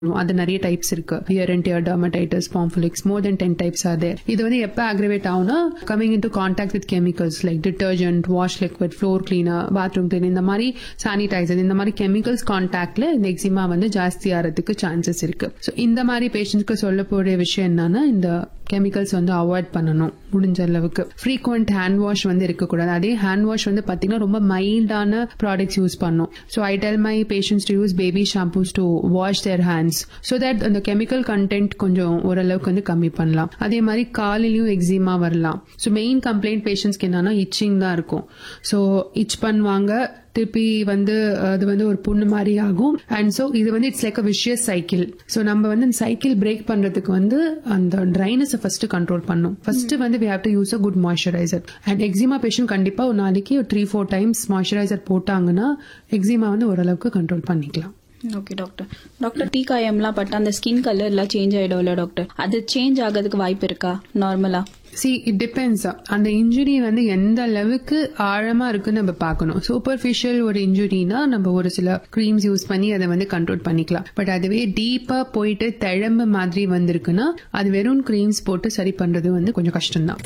அது நிறைய டைப்ஸ் இருக்கு wear and tear dermatitis pompholyx more than ten types are there இது வந்து எப்போ அக்ரிவேட் ஆகும்னா coming in to contact with chemicals like detergent wash liquid floor cleaner bathroom cleaner இந்த மாதிரி சானிடைசர் இந்த மாதிரி கெமிக்கல்ஸ் கான்டாக்ட்ல இந்த எக்ஸிமா வந்து ஜாஸ்தி ஆகிறதுக்கு சான்சஸ் இருக்கு ஸோ இந்த மாதிரி பேஷண்ட்ஸ்க்கு சொல்லக்கூடிய விஷயம் என்னன்னா இந்த கெமிக்கல்ஸ் வந்து அவாய்ட் பண்ணணும் முடிஞ்ச அளவுக்கு ஃப்ரீக்வெண்ட் ஹேண்ட் வாஷ் வந்து இருக்கக்கூடாது அதே ஹேண்ட் வாஷ் வந்து பார்த்தீங்கன்னா ரொம்ப மைல்டான ப்ராடக்ட்ஸ் யூஸ் பண்ணும் so I tell my patients to use baby shampoos to wash their hands so that அந்த கெமிக்கல் கண்டென்ட் கொஞ்சம் ஓரளவுக்கு வந்து கம்மி பண்ணலாம் அதே மாதிரி காலிலையும் எக்ஸிமா வரலாம் ஸோ மெயின் கம்ப்ளைண்ட் பேஷண்ட்ஸ்க்கு என்னன்னா இச்சிங் தான் இருக்கும் ஸோ இச் பண்ணுவாங்க திருப்பி வந்து அது வந்து ஒரு புண்ணு மாதிரி ஆகும் அண்ட் ஸோ இது வந்து it's like a vicious cycle so நம்ம வந்து இந்த சைக்கிள் பிரேக் பண்றதுக்கு வந்து அந்த ட்ரைனஸை ஃபர்ஸ்ட் கண்ட்ரோல் பண்ணும் ஃபர்ஸ்ட் வந்து we have to use a good moisturizer and eczema patient கண்டிப்பா ஒரு நாளைக்கு ஒரு த்ரீ ஃபோர் டைம்ஸ் மாய்ஸ்சரைசர் போட்டாங்கன்னா எக்ஸிமா வந்து ஓரளவுக்கு கண்ட்ரோல் பண்ணிக்கலாம் ஓகே டாக்டர் டாக்டர் டீ காயம்லாம் பட்டு அந்த ஸ்கின் கலர்லாம் சேஞ்ச் ஆயிடும்ல டாக்டர் அது சேஞ்ச் ஆகிறதுக்கு வாய்ப்பு இருக்கா நார்மலா சி இட் டிபெண்ட்ஸ் அந்த இன்ஜுரி வந்து எந்த அளவுக்கு ஆழமா இருக்குன்னு நம்ம பார்க்கணும் சூப்பர்ஃபிஷியல் ஒரு இன்ஜுரினா நம்ம ஒரு சில க்ரீம்ஸ் யூஸ் பண்ணி அதை வந்து கண்ட்ரோல் பண்ணிக்கலாம் பட் அதுவே டீப்பா போயிட்டு தழம்பு மாதிரி வந்திருக்குன்னா அது வெறும் க்ரீம்ஸ் போட்டு சரி பண்றது வந்து கொஞ்சம் கஷ்டம்தான்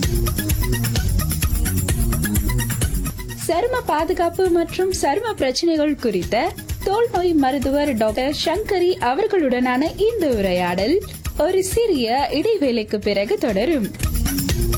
சரும பாதுகாப்பு மற்றும் சரும பிரச்சனைகள் குறித்த தோல் நோய் மருத்துவர் டாக்டர் சங்கரி அவர்களுடனான இந்த உரையாடல் ஒரு சிறிய இடைவேளைக்கு பிறகு தொடரும்